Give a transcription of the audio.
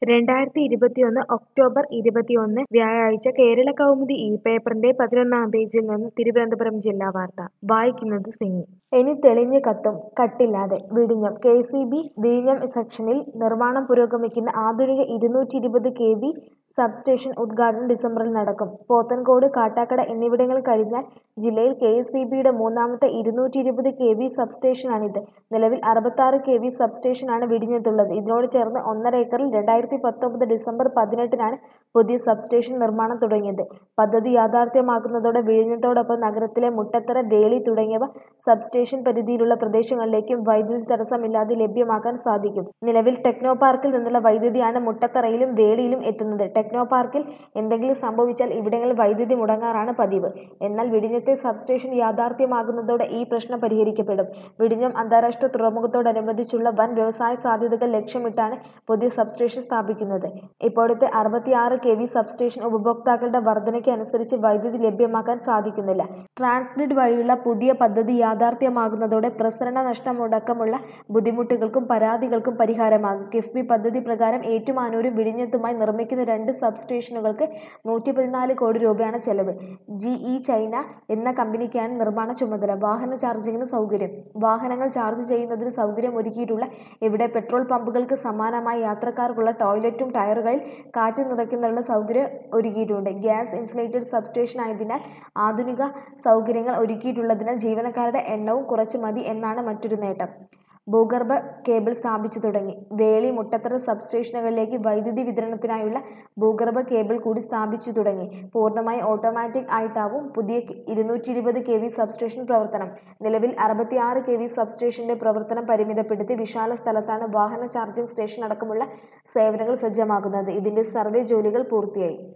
രണ്ടായിരത്തി ഇരുപത്തിയൊന്ന് ഒക്ടോബർ ഇരുപത്തിയൊന്ന് വ്യാഴാഴ്ച കേരള കൗമുദി ഈ പേപ്പറിന്റെ പതിനൊന്നാം പേജിൽ നിന്ന് തിരുവനന്തപുരം ജില്ലാ വാർത്ത വായിക്കുന്നത് സിനി ഇനി തെളിഞ്ഞ് കത്തും കട്ടില്ലാതെ വിഴിഞ്ഞം കെ സി ബി വിഴിഞ്ഞം സെക്ഷനിൽ നിർമ്മാണം പുരോഗമിക്കുന്ന ആധുനിക ഇരുന്നൂറ്റി ഇരുപത് കെ വി സബ്സ്റ്റേഷൻ ഉദ്ഘാടനം ഡിസംബറിൽ നടക്കും പോത്തൻകോട് കാട്ടാക്കട എന്നിവിടങ്ങൾ കഴിഞ്ഞാൽ ജില്ലയിൽ കെ എസ് സി ബിയുടെ മൂന്നാമത്തെ ഇരുന്നൂറ്റി ഇരുപത് കെ വി സബ്സ്റ്റേഷനാണിത് നിലവിൽ അറുപത്താറ് കെ വി സബ്സ്റ്റേഷനാണ് വിഴിഞ്ഞത്തുള്ളത് ഇതിനോട് ചേർന്ന് ഒന്നര ഏക്കറിൽ രണ്ടായിരത്തി പത്തൊമ്പത് ഡിസംബർ പതിനെട്ടിനാണ് പുതിയ സബ്സ്റ്റേഷൻ നിർമ്മാണം തുടങ്ങിയത് പദ്ധതി യാഥാർത്ഥ്യമാക്കുന്നതോടെ വിഴിഞ്ഞത്തോടൊപ്പം നഗരത്തിലെ മുട്ടത്തറ വേളി തുടങ്ങിയവ സബ്സ്റ്റേഷൻ പരിധിയിലുള്ള പ്രദേശങ്ങളിലേക്കും വൈദ്യുതി തടസ്സമില്ലാതെ ലഭ്യമാക്കാൻ സാധിക്കും നിലവിൽ ടെക്നോ പാർക്കിൽ നിന്നുള്ള വൈദ്യുതിയാണ് മുട്ടത്തറയിലും വേളിയിലും എത്തുന്നത് ടെക്നോ പാർക്കിൽ എന്തെങ്കിലും സംഭവിച്ചാൽ ഇവിടങ്ങളിൽ വൈദ്യുതി മുടങ്ങാറാണ് പതിവ് എന്നാൽ വിഴിഞ്ഞത്തെ സബ്സ്റ്റേഷൻ യാഥാർത്ഥ്യമാകുന്നതോടെ ഈ പ്രശ്നം പരിഹരിക്കപ്പെടും വിഴിഞ്ഞം അന്താരാഷ്ട്ര തുറമുഖത്തോടനുബന്ധിച്ചുള്ള വൻ വ്യവസായ സാധ്യതകൾ ലക്ഷ്യമിട്ടാണ് പുതിയ സബ്സ്റ്റേഷൻ സ്ഥാപിക്കുന്നത് ഇപ്പോഴത്തെ അറുപത്തിയാറ് കെ വി സബ്സ്റ്റേഷൻ ഉപഭോക്താക്കളുടെ വർധനയ്ക്ക് അനുസരിച്ച് വൈദ്യുതി ലഭ്യമാക്കാൻ സാധിക്കുന്നില്ല ട്രാൻസ്ഗ്രിഡ് വഴിയുള്ള പുതിയ പദ്ധതി യാഥാർത്ഥ്യമാകുന്നതോടെ പ്രസരണ നഷ്ടമടക്കമുള്ള ബുദ്ധിമുട്ടുകൾക്കും പരാതികൾക്കും പരിഹാരമാകും കിഫ്ബി പദ്ധതി പ്രകാരം ഏറ്റുമാനൂരും വിഴിഞ്ഞത്തുമായി നിർമ്മിക്കുന്ന രണ്ട് സബ്സ്റ്റേഷനുകൾക്ക് നൂറ്റി പതിനാല് കോടി രൂപയാണ് ചെലവ് ജി ഇ ചൈന എന്ന കമ്പനിക്കാണ് നിർമ്മാണ ചുമതല വാഹന ചാർജിങ്ങിന് സൗകര്യം വാഹനങ്ങൾ ചാർജ് ചെയ്യുന്നതിന് സൗകര്യം ഒരുക്കിയിട്ടുള്ള ഇവിടെ പെട്രോൾ പമ്പുകൾക്ക് സമാനമായി യാത്രക്കാർക്കുള്ള ടോയ്ലറ്റും ടയറുകളിൽ കാറ്റ് നിറയ്ക്കുന്നതിനുള്ള സൗകര്യം ഒരുക്കിയിട്ടുണ്ട് ഗ്യാസ് ഇൻസുലേറ്റഡ് സബ്സ്റ്റേഷൻ ആയതിനാൽ ആധുനിക സൗകര്യങ്ങൾ ഒരുക്കിയിട്ടുള്ളതിനാൽ ജീവനക്കാരുടെ എണ്ണവും കുറച്ച് മതി എന്നാണ് മറ്റൊരു നേട്ടം ഭൂഗർഭ കേബിൾ സ്ഥാപിച്ചു തുടങ്ങി വേളി മുട്ടത്തറ സബ്സ്റ്റേഷനുകളിലേക്ക് വൈദ്യുതി വിതരണത്തിനായുള്ള ഭൂഗർഭ കേബിൾ കൂടി സ്ഥാപിച്ചു തുടങ്ങി പൂർണ്ണമായി ഓട്ടോമാറ്റിക് ആയിട്ടാവും പുതിയ ഇരുന്നൂറ്റി ഇരുപത് കെ വി സബ്സ്റ്റേഷൻ പ്രവർത്തനം നിലവിൽ അറുപത്തിയാറ് കെ വി സബ്സ്റ്റേഷന്റെ പ്രവർത്തനം പരിമിതപ്പെടുത്തി വിശാല സ്ഥലത്താണ് വാഹന ചാർജിംഗ് സ്റ്റേഷൻ അടക്കമുള്ള സേവനങ്ങൾ സജ്ജമാക്കുന്നത് ഇതിന്റെ സർവേ ജോലികൾ പൂർത്തിയായി